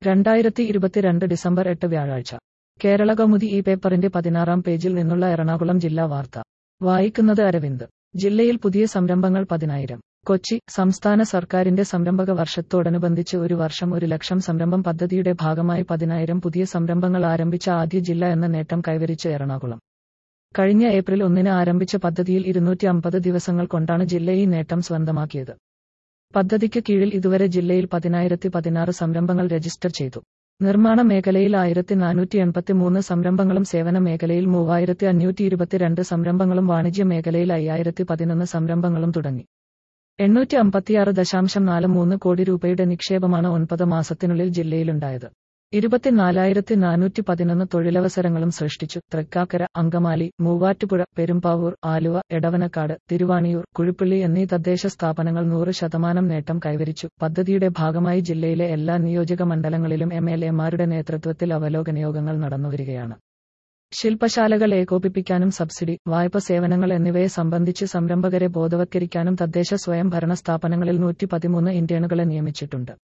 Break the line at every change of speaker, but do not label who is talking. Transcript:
രണ്ടായിരത്തി ഇരുപത്തിരണ്ട് ഡിസംബർ എട്ട് വ്യാഴാഴ്ച കേരള കൗമുദി ഈ പേപ്പറിന്റെ പതിനാറാം പേജിൽ നിന്നുള്ള എറണാകുളം ജില്ലാ വാർത്ത വായിക്കുന്നത് അരവിന്ദ് ജില്ലയിൽ പുതിയ സംരംഭങ്ങൾ പതിനായിരം കൊച്ചി സംസ്ഥാന സർക്കാരിന്റെ സംരംഭക വർഷത്തോടനുബന്ധിച്ച് ഒരു വർഷം ഒരു ലക്ഷം സംരംഭം പദ്ധതിയുടെ ഭാഗമായി പതിനായിരം പുതിയ സംരംഭങ്ങൾ ആരംഭിച്ച ആദ്യ ജില്ല എന്ന നേട്ടം കൈവരിച്ച് എറണാകുളം കഴിഞ്ഞ ഏപ്രിൽ ഒന്നിന് ആരംഭിച്ച പദ്ധതിയിൽ ഇരുന്നൂറ്റി അമ്പത് ദിവസങ്ങൾ കൊണ്ടാണ് ജില്ല ഈ നേട്ടം സ്വന്തമാക്കിയത് പദ്ധതിക്ക് കീഴിൽ ഇതുവരെ ജില്ലയിൽ പതിനായിരത്തി പതിനാറ് സംരംഭങ്ങൾ രജിസ്റ്റർ ചെയ്തു നിർമ്മാണ മേഖലയിൽ ആയിരത്തി നാനൂറ്റി എൺപത്തി മൂന്ന് സംരംഭങ്ങളും സേവന മേഖലയിൽ മൂവായിരത്തി അഞ്ഞൂറ്റി ഇരുപത്തിരണ്ട് സംരംഭങ്ങളും വാണിജ്യ മേഖലയിൽ അയ്യായിരത്തി പതിനൊന്ന് സംരംഭങ്ങളും തുടങ്ങി എണ്ണൂറ്റി അമ്പത്തിയാറ് ദശാംശം നാല് മൂന്ന് കോടി രൂപയുടെ നിക്ഷേപമാണ് ഒൻപത് മാസത്തിനുള്ളിൽ ജില്ലയിലുണ്ടായത് ഇരുപത്തിനാലായിരത്തി നാനൂറ്റി പതിനൊന്ന് തൊഴിലവസരങ്ങളും സൃഷ്ടിച്ചു തൃക്കാക്കര അങ്കമാലി മൂവാറ്റുപുഴ പെരുമ്പാവൂർ ആലുവ എടവനക്കാട് തിരുവാണിയൂർ കുഴിപ്പള്ളി എന്നീ തദ്ദേശ സ്ഥാപനങ്ങൾ നൂറ് ശതമാനം നേട്ടം കൈവരിച്ചു പദ്ധതിയുടെ ഭാഗമായി ജില്ലയിലെ എല്ലാ നിയോജക മണ്ഡലങ്ങളിലും എം എൽ എമാരുടെ നേതൃത്വത്തിൽ അവലോകന യോഗങ്ങൾ നടന്നുവരികയാണ് ശില്പശാലകൾ ഏകോപിപ്പിക്കാനും സബ്സിഡി വായ്പ സേവനങ്ങൾ എന്നിവയെ സംബന്ധിച്ച് സംരംഭകരെ ബോധവത്കരിക്കാനും തദ്ദേശ സ്വയംഭരണ സ്ഥാപനങ്ങളിൽ നൂറ്റി പതിമൂന്ന് ഇന്റേണുകളെ നിയമിച്ചിട്ടുണ്ട്